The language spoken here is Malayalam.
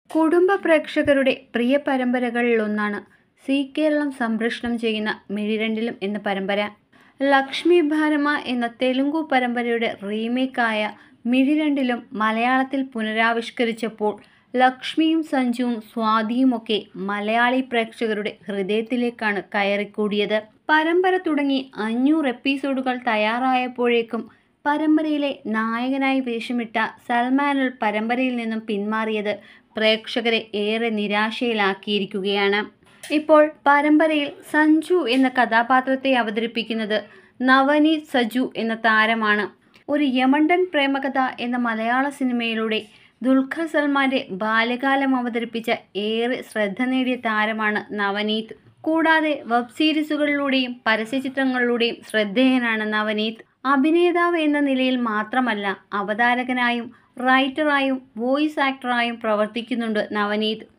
കുടുംബ പ്രേക്ഷകരുടെ പ്രിയ പരമ്പരകളിലൊന്നാണ് സി കേരളം സംപ്രേഷണം ചെയ്യുന്ന മിഴിരണ്ടിലും എന്ന പരമ്പര ലക്ഷ്മി ഭാരമ എന്ന തെലുങ്കു പരമ്പരയുടെ റീമേക്കായ മിഴിരണ്ടിലും മലയാളത്തിൽ പുനരാവിഷ്കരിച്ചപ്പോൾ ലക്ഷ്മിയും സഞ്ജുവും സ്വാതിയുമൊക്കെ മലയാളി പ്രേക്ഷകരുടെ ഹൃദയത്തിലേക്കാണ് കയറിക്കൂടിയത് പരമ്പര തുടങ്ങി അഞ്ഞൂറ് എപ്പിസോഡുകൾ തയ്യാറായപ്പോഴേക്കും പരമ്പരയിലെ നായകനായി വേഷമിട്ട സൽമാനുൽ പരമ്പരയിൽ നിന്നും പിന്മാറിയത് പ്രേക്ഷകരെ ഏറെ നിരാശയിലാക്കിയിരിക്കുകയാണ് ഇപ്പോൾ പരമ്പരയിൽ സഞ്ജു എന്ന കഥാപാത്രത്തെ അവതരിപ്പിക്കുന്നത് നവനീത് സജു എന്ന താരമാണ് ഒരു യമണ്ടൻ പ്രേമകഥ എന്ന മലയാള സിനിമയിലൂടെ ദുൽഖർ സൽമാന്റെ ബാല്യകാലം അവതരിപ്പിച്ച ഏറെ ശ്രദ്ധ നേടിയ താരമാണ് നവനീത് കൂടാതെ വെബ് സീരീസുകളിലൂടെയും പരസ്യചിത്രങ്ങളിലൂടെയും ശ്രദ്ധേയനാണ് നവനീത് അഭിനേതാവ് എന്ന നിലയിൽ മാത്രമല്ല അവതാരകനായും റൈറ്ററായും വോയിസ് ആക്ടറായും പ്രവർത്തിക്കുന്നുണ്ട് നവനീത്